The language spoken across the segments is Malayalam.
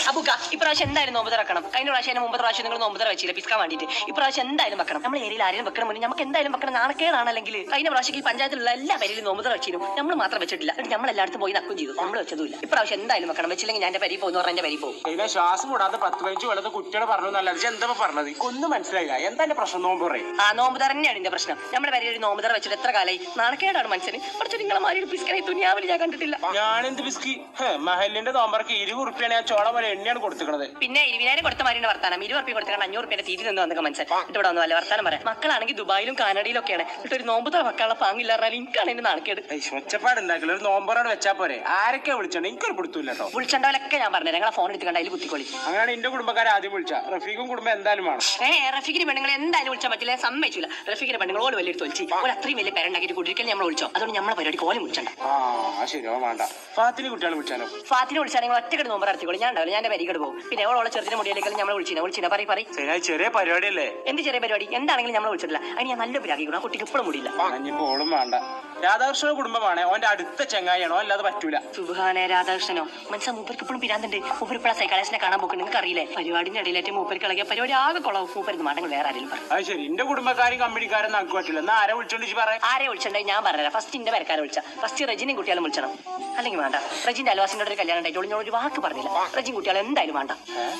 അബുക്ക ഇപ്രാവശ്യം എന്തായാലും നോമ്പ് തുറക്കണം കഴിഞ്ഞ പ്രാവശ്യം അതിന് മുമ്പ് പ്രാവശ്യം നിങ്ങൾ നോമ്പ് തുറ വെച്ചില്ല പിസ്കാൻ വേണ്ടിയിട്ട് ഇപ്രാവശ്യം എന്തായാലും വെക്കണം നമ്മൾ ഏരിയയിൽ ആരെയും വെക്കണം മുന്നേ നമുക്ക് എന്തായാലും വെക്കണം നാണക്കേടാണെങ്കിൽ കഴിഞ്ഞ പ്രാവശ്യം ഈ പഞ്ചായത്തിലുള്ള എല്ലാ പേരിലും നോമ്പ് തുറ വെച്ചിരുന്നു നമ്മൾ മാത്രം വെച്ചിട്ടില്ല എന്നിട്ട് നമ്മൾ എല്ലായിടത്തും പോയി നക്കും ചെയ്തു നമ്മൾ വെച്ചതുമില്ല ഇപ്രാവശ്യം എന്തായാലും വെക്കണം വെച്ചില്ലെങ്കിൽ ഞാൻ എന്റെ പരി പോകുന്നു പറഞ്ഞ എന്റെ പരി പോകും ഇതിനെ ശ്വാസം കൂടാതെ പത്ത് പതിനഞ്ച് കൊല്ലത്തെ കുട്ടികളെ പറഞ്ഞു എന്നല്ലാതെ ഇജ്ജ് എന്താ പറഞ്ഞത് ഒന്നും മനസ്സിലായില്ല എന്താ എന്റെ പ്രശ്നം നോമ്പ് പറയും ആ നോമ്പ് തുറ തന്നെയാണ് എന്റെ പ്രശ്നം നമ്മുടെ പേരിൽ ഒരു നോമ്പ് തുറ വെച്ചിട്ട് എത്ര കാലമായി നാണക്കേടാണ് മനുഷ്യന് കുറച്ച് നിങ്ങളെ മാറി ഒരു പിസ്കനെ തുനിയാവിൽ ഞാൻ കണ്ടിട്ടില്ല ഞാനെന്ത് ബിസ്കി മഹലിന്റെ നോമ്പർക്ക് ഇരുപത് ഉറുപ്പിയാണ് ഞാൻ ചോള പോലെ എണ്ണയാണ് കൊടുത്തിക്കണത് പിന്നെ ഇരുപതിനായിരം കൊടുത്ത മാറിന്റെ വർത്താനം ഇരുപത് റുപ്യ കൊടുത്തിട്ട് അഞ്ഞൂറ് റുപ്യ തീരി നിന്ന് വന്നൊക്കെ മനസ്സിൽ എന്നിട്ട് ഇവിടെ വന്നു അല്ല വർത്താനം പറയാം മക്കളാണെങ്കിൽ ദുബായിലും കാനഡയിലും ഒക്കെയാണ് എന്നിട്ട് ഒരു നോമ്പ് തുറ വെക്കാനുള്ള പാങ്ങില്ല പറഞ്ഞാൽ എനിക്കാണ് എന്റെ നാണക്കേട് ഒച്ചപ്പാട് ഉണ്ടാക്കില്ല ഒരു നോമ്പറോട് വെച്ചാ പോരെ ആരൊക്കെ വിളിച്ചോണ്ട് എനിക്കൊരു പിടുത്തില്ല കേട്ടോ വിളിച്ചണ്ടോലൊക്കെ ഞാൻ പറഞ്ഞു ഞങ്ങളെ ഫോൺ എടുത്ത് കണ്ട അതിൽ കുത്തിക്കൊളി അങ്ങനെയാണ് എന്റെ കുടുംബക്കാരെ ആദ്യം വിളിച്ച റഫീഖും കുടുംബം എന്തായാലും വേണം ഏ റഫീഖിന് പെണ്ണുങ്ങളെ എന്തായാലും വിളിച്ചാൽ പറ്റില്ല സമ്മതിച്ചില്ല റഫീഖിന്റെ പെണ്ണുങ്ങളോട് വലിയ തൊലിച്ച് ഒരു അത്രയും വലിയ പേരുണ്ടാക്കിയിട്ട് കുടിക്കൽ നമ്മൾ വിളിച്ചോ അതുകൊണ്ട് നമ്മളെ പരിപാടി കോലം വിളിച്ചണ്ട ആ ശരി ഓ വേണ്ട ഫാത്തിന് കുട്ടികളെ വിളിച്ചാലോ ഫാത്തിനെ വിളിച്ചാൽ നിങ്ങൾ ഒറ്റക്കട് നോമ്പ് നടത്തിക്കോളി ഞാൻ ഉണ്ടാവില്ല ഞാൻ എന്റെ പരിക്കട് പോകും പിന്നെ ഓളോളെ ചെറുതിനെ മുടിയിലേക്ക് നമ്മൾ വിളിച്ചില്ല വിളിച്ചില്ല പറയും പറയും ശരി അത് ചെറിയ പരിപാടിയല്ലേ എന്ത് ചെറിയ പരിപാടി എന്താണെങ്കിലും നമ്മൾ വിളിച്ചിട്ടില്ല അതിന് ഞാൻ നല്ല പിരാഗിക്കണം ആ കുട്ടിക്ക് ഇപ്പോഴും മുടിയില്ല ഇനിയിപ്പോ ഓളും വേണ്ട രാധാകൃഷ്ണ കുടുംബമാണ് ഓന്റെ അടുത്ത ചെങ്ങായിയാണോ അല്ലാതെ പറ്റൂല സുബാനെ രാധാകൃഷ്ണനോ മനസ്സിലാ മൂപ്പർക്ക് ഇപ്പോഴും പിരാന്തുണ്ട് മൂപ്പർ ഇപ്പോഴാ സൈക്കാളജിനെ കാണാൻ പോക്ക് നിങ്ങൾക്ക് അറിയില്ലേ പരിപാടിന്റെ ഇടയിലേറ്റ് മൂപ്പർക്ക് ഇളകിയ പരിപാടി ആകെ കൊളാവും മൂപ്പരുന്ന് മാറ്റങ്ങൾ വേറെ ആരെങ്കിലും പറയും അത് ശരി എന്റെ കുടുംബക്കാരും കമ്പനിക്കാരും നമുക്ക് പറ്റില്ല എന്നാ ആരെ വിളിച്ചോണ്ട് ഇജ്ജ് പറയാ ആരെ വിളിച്ചിട്ടുണ്ടെങ്കിൽ ഞാൻ പറഞ്ഞുതരാം ഫസ്റ്റ് ഇന്റെ പേരക്കാരെ വിളിച്ച ഫസ്റ്റ് റജിനെയും കുട്ടികളും വിളിച്ചണം അല്ലെങ്കിൽ വേണ്ട റജിന്റെ അലവാസിന്റെ ഒരു കല്യാണം ഉണ്ടായിട്ട് ഞാൻ ഒരു വാക്ക് പറഞ്ഞില്ല റജിൻ കുട്ടികളെ എന്തായാലും വേണ്ട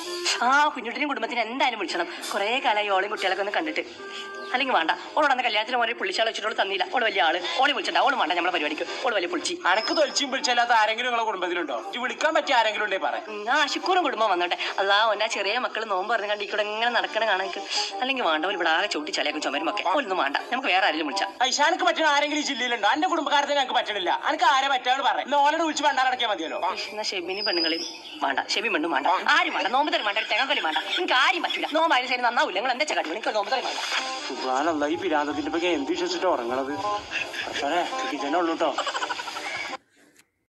ആ കുഞ്ഞുട്ടിനും കുടുംബത്തിന് എന്തായാലും വിളിച്ചണം കുറെ കാലമായി ഓളും കുട്ടികളൊക്കെ ഒന്ന് കണ്ടിട്ട് അല്ലെങ്കിൽ വേണ്ട ഓളോട് അന്ന് കല്യാണത്തിന് മോനെ പുള്ളിച്ചാൾ വെച്ചിട്ട് തന്നില്ല ഓള് വലിയ ആള് ഓളെ വിളിച്ചിട്ടുണ്ട് ഓള് വേണ്ട നമ്മളെ പരിപാടിക്ക് ഓള് വലിയ പുളിച്ചി അനക്ക് തൊലിച്ചും വിളിച്ചല്ലാത്ത ആരെങ്കിലും നിങ്ങളെ കുടുംബത്തിലുണ്ടോ ഇജ്ജ് വിളിക്കാൻ പറ്റിയ ആരെങ്കിലും ഉണ്ടേ പറയാം ഉം, ആ ശുക്കൂറും കുടുംബം വന്നോട്ടെ അല്ലാ ഒന്നാ ചെറിയ മക്കൾ നോമ്പ് പറഞ്ഞ് കണ്ട് ഇവിടെ ഇങ്ങനെ നടക്കണ കാണാൻ അല്ലെങ്കിൽ വേണ്ട ഒരു ഇവിടെ ആകെ ചവിട്ടി ചലയാക്കും ചുമരും ഒക്കെ ഒന്നും വേണ്ട നമുക്ക് വേറെ ആരെങ്കിലും വിളിച്ചാ ഐഷാനക്ക് പറ്റുന്ന ആരെങ്കിലും ഈ ജില്ലയിലുണ്ടോ എന്റെ കുടുംബക്കാരത്തെ ഞങ്ങൾക്ക് പറ്റണില്ല അനക്ക് ആരെ പറ്റാന്ന് പറയാം ഇന്ന് ഓലോട് വിളിച്ച് ഭണ്ടാറടക്കിയാൽ മതിയല്ലോ എന്നാ ഷെബിനി പെണ്ണുങ്ങളെയും വേണ്ട ഷെബി പെണ്ണും വേണ്ട ആരും വേണ്ട നോമ്പ് തരും വേണ്ട തെങ്ങക്കൊലി വേണ്ട നിങ്ങൾക്ക് ആരും പറ്റില്ല നോമ്പായാലും ശരി നന്നാവില്ല നിങ്ങൾ എന്താ കാട്ടി നിങ്ങൾക്ക് നോമ്പ് തരും വേണ്ട സുബ്ഹാനല്ലാഹ്, ഈ പിരാന്തത്തിന്റെ ഇപ്പൊ എന്ത് വിശ്വസിച്ചിട്ട് ഉറങ്ങണത് പക്ഷേ കിച്ചനെ ഉള്ളൂ കേട്ടോ